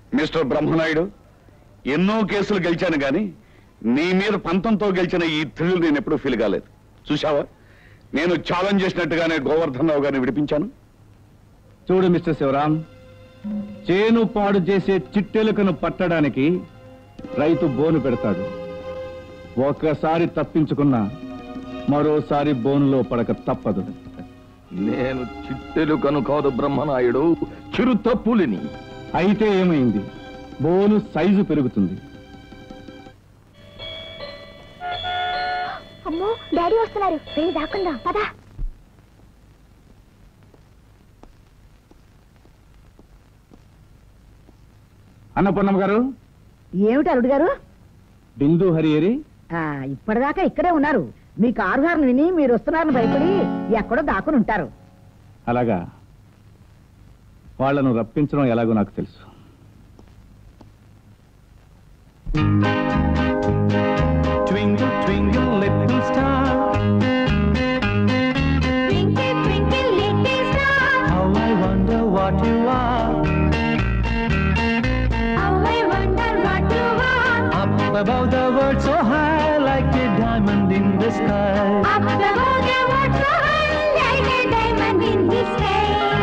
Mister Brahmanaidu ఎన్నో కేసులు గెలిచాను గాని నీ మీద పంతంతో గెలిచిన ఈ థ్రిల్ నేను ఎప్పుడూ ఫీల్ కాలేదు చూశావా నేను ఛాలెంజ్ చేసినట్టుగానే గోవర్ధన్ రావు గారిని విడిపించాను చూడు మిస్టర్ శివరాం చేను పాడు చేసే చిట్టెలుకను పట్టడానికి రైతు బోను పెడతాడు ఒక్కసారి తప్పించుకున్న మరోసారి బోనులో పడక తప్పదు నేను చిట్టెలుకను కాదు బ్రహ్మనాయుడు చిరు తప్పులిని అయితే ఏమైంది బోను సైజు పెరుగుతుంది అమ్మో డాడీ వస్తున్నారు వెళ్ళి దాక్కుందాం పదా అన్నపూర్ణమ్మ గారు ఏమిటి అల్లుడు గారు బిందు హరియేరి ఆ, ఇప్పటిదాకా ఇక్కడే ఉన్నారు మీ కారు హార్న్ విని మీరు వస్తున్నారని భయపడి ఎక్కడో దాక్కుని ఉంటారు అలాగా వాళ్ళను రప్పించడం ఎలాగో నాకు తెలుసు Twinkle, twinkle, little star, Twinkle, twinkle, little star, how I wonder what you are. how I wonder what you are. Up above the world so high, like a diamond in the sky. Up above the world so high, like a diamond in the sky.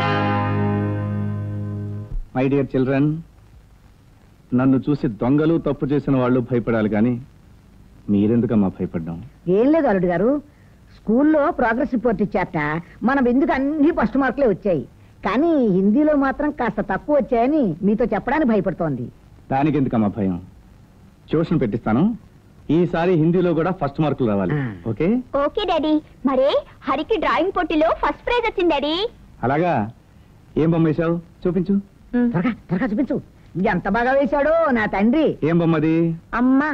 My dear children నన్ను చూసి దొంగలు తప్పు చేసిన వాళ్ళు భయపడాలి కానీ మీరెందుకమ్మా భయపడ్డాం ఏం లేదు అల్లుడు గారు స్కూల్లో ప్రోగ్రెస్ రిపోర్ట్ ఇచ్చారట మనం ఎందుకు అన్ని ఫస్ట్ మార్కులే వచ్చాయి కానీ హిందీలో మాత్రం కాస్త తక్కువ వచ్చాయని మీతో చెప్పడానికి భయపడుతోంది దానికి ఎందుకమ్మా భయం ట్యూషన్ పెట్టిస్తాను ఈసారి హిందీలో కూడా ఫస్ట్ మార్కులు రావాలి ఆ. ఓకే ఓకే డాడీ మరే హరికి డ్రాయింగ్ పోటీలో ఫస్ట్ ప్రైజ్ వచ్చింది డాడీ అలాగా ఏం బొమ్మ వేశావు చూపించు త్వరగా త్వరగా చూపించు ఎంత బాగా వేశాడో నా తండ్రి ఏం బొమ్మది అమ్మా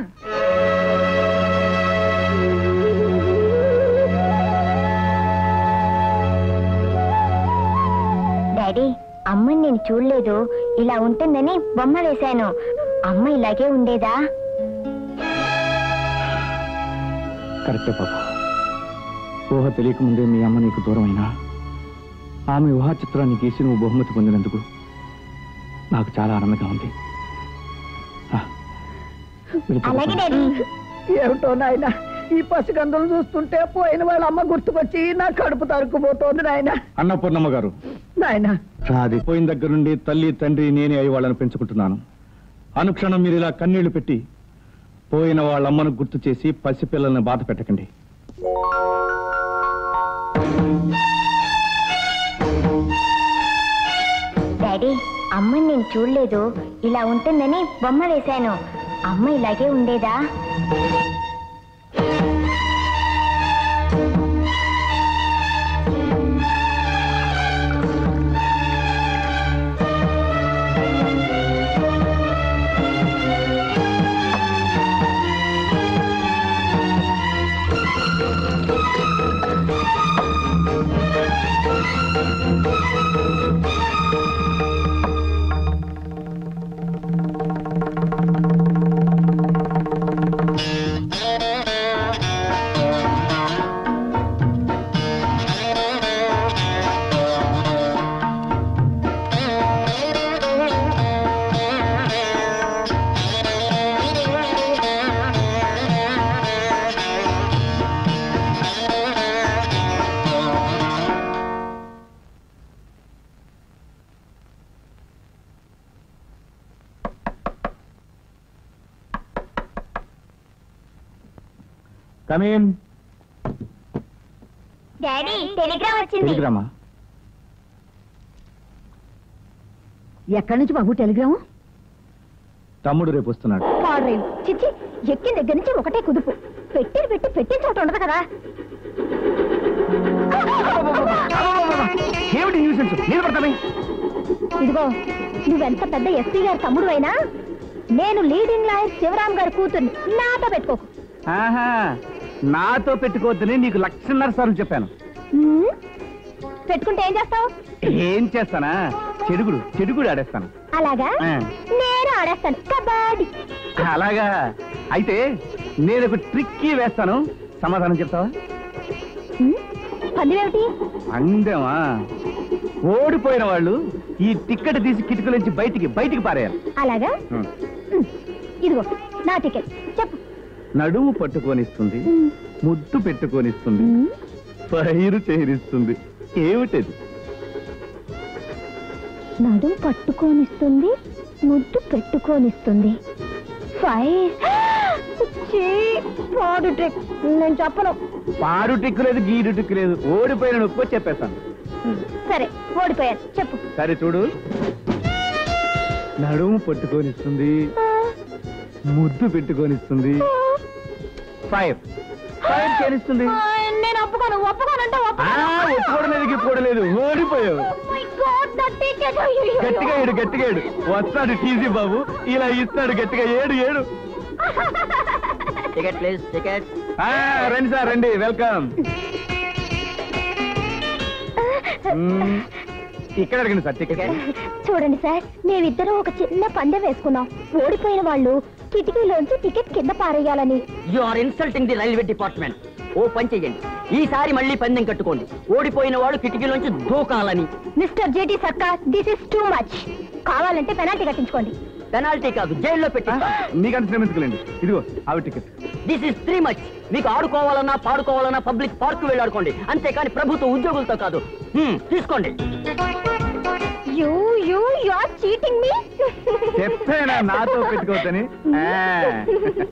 డాడీ అమ్మని నేను చూడలేదు ఇలా ఉంటుందని బొమ్మ వేశాను అమ్మ ఇలాగే ఉండేదా కరెక్టే పాప ఊహ తెలియకముందే మీ అమ్మ నీకు దూరమైనా ఆమె ఊహా చిత్రాన్ని గీసి నువ్వు బహుమతి పొందినందుకు నాకు చాలా ఆనందంగా ఉంది ఆ, వెళ్ళిపో. అలాగే డాడీ ఏమిటో నాయన ఈ పసిగందులు చూస్తుంటే పోయిన వాళ్ళ అమ్మ గుర్తుకొచ్చి నా కడుపు తరుక్కుపోతోంది నాయన అన్నపూర్ణమ్మ గారు నాయన అది పోయిన దగ్గర నుండి తల్లి తండ్రి నేనే అయి వాళ్ళని పెంచుకుంటున్నాను అనుక్షణం మీరు ఇలా కన్నీళ్లు పెట్టి పోయిన వాళ్ళ అమ్మను గుర్తు చేసి పసిపిల్లల్ని బాధ పెట్టకండి డాడీ అమ్మని నేను చూడలేదు ఇలా ఉంటుందని బొమ్మ వేశాను అమ్మ ఇలాగే ఉండేదా కమీన్ డాడీ టెలిగ్రామ్ వచ్చింది టెలిగ్రామా ఎక్కడి నుంచి బాబు టెలిగ్రాము తమ్ముడు రేపు వస్తున్నాడు పాడరేం చిచ్చి ఎక్కిన దగ్గర నుంచి ఒకటే కుదుపు పెట్టిన పెట్టి పెట్టిన చోట ఉండదు కదా ఏమిటి న్యూసెన్స్ నిలబడతామే ఇదిగో నువ్వెంత పెద్ద ఎస్పీ గారి తమ్ముడు అయినా నేను లీడింగ్ లాయర్ శివరాం గారి కూతుర్ని నాతో పెట్టుకోకు ఆహా నాతో పెట్టుకోవద్దని నీకు లక్షన్నర సార్లు చెప్పాను ఉమ్, పెట్టుకుంటే ఏం చేస్తావు ఏం చేస్తానా చెడుగుడు చెడుగుడు ఆడేస్తాను అలాగా ఆ. నేను ఆడేస్తాను కబడ్డీ అలాగా అయితే నేను ఒక ట్రిక్కీ వేస్తాను సమాధానం చెప్తావా ఉమ్, పందెమేమిటి అందమా ఓడిపోయిన వాళ్ళు ఈ టిక్కెట్ తీసి కిటికీలోంచి బయటికి బయటికి పారేయాలి అలాగా ఉమ్, ఇదిగో నా టికెట్ చెప్పు నడుము పట్టుకొనిస్తుంది ఉమ్, ముద్దు పెట్టుకొనిస్తుంది ఉమ్, ఫైరు చేరిస్తుంది ఏమిటది నడుం పట్టుకోనిస్తుంది ముద్దు పెట్టుకోనిస్తుంది ఫైర్ ఛీ, పాడు ట్రిక్ నేను చెప్పను పాడు టిక్కు లేదు గీడు టిక్కు లేదు ఓడిపోయిన నొప్పి చెప్పేస్తాను సరే ఓడిపోయాను చెప్పు సరే చూడు నడుము పట్టుకొనిస్తుంది ముద్దు పెట్టుకొనిస్తుంది ఫైర్ ఫైర్ చేరిస్తుంది ఆ, నేను ఒప్పుకోను ఒప్పుకోనంటే ఆ, ఒప్పుకోవడలేదు గిప్పుకోవడలేదు ఓడిపోయావు గట్టిగా ఏడు గట్టిగా ఏడు వస్తాడు టీజీ బాబు ఇలా ఇస్తాడు గట్టిగా ఏడు ఏడు టికెట్ ప్లీజ్ టికెట్ ఆ, రండి సార్ రండి వెల్కమ్ మ్మ్. ఇక్కడ అడగండి సార్ టికెట్ చూడండి సార్ మేమిద్దరం ఒక చిన్న పందెం వేసుకున్నాం ఓడిపోయిన వాళ్ళు కిటికీలోంచి టికెట్ కింద పారేయాలని you are insulting the railway department ఓ పని చెయ్యండి ఈసారి మళ్ళీ పందెం కట్టుకోండి ఓడిపోయిన వాడు కిటికీలోంచి దూకాలని mister J T Sarkar this is too much కావాలంటే పెనాల్టీ కట్టించుకోండి పెనాల్టీ కాదు జైల్లో పెట్టి మీకంత శ్రమించుకోలేండి ఇదిగో ఆవి ticket this is three much మీకు ఆడుకోవాలన్నా పాడుకోవాలన్నా పబ్లిక్ పార్క్ వెళ్ళి ఆడుకోండి అంతేకాని ప్రభుత్వ ఉద్యోగులతో కాదు హ్మ్, తీసుకోండి you you you are cheating me చెప్పానా నాతో పెట్టుకోవచ్చని ఆ.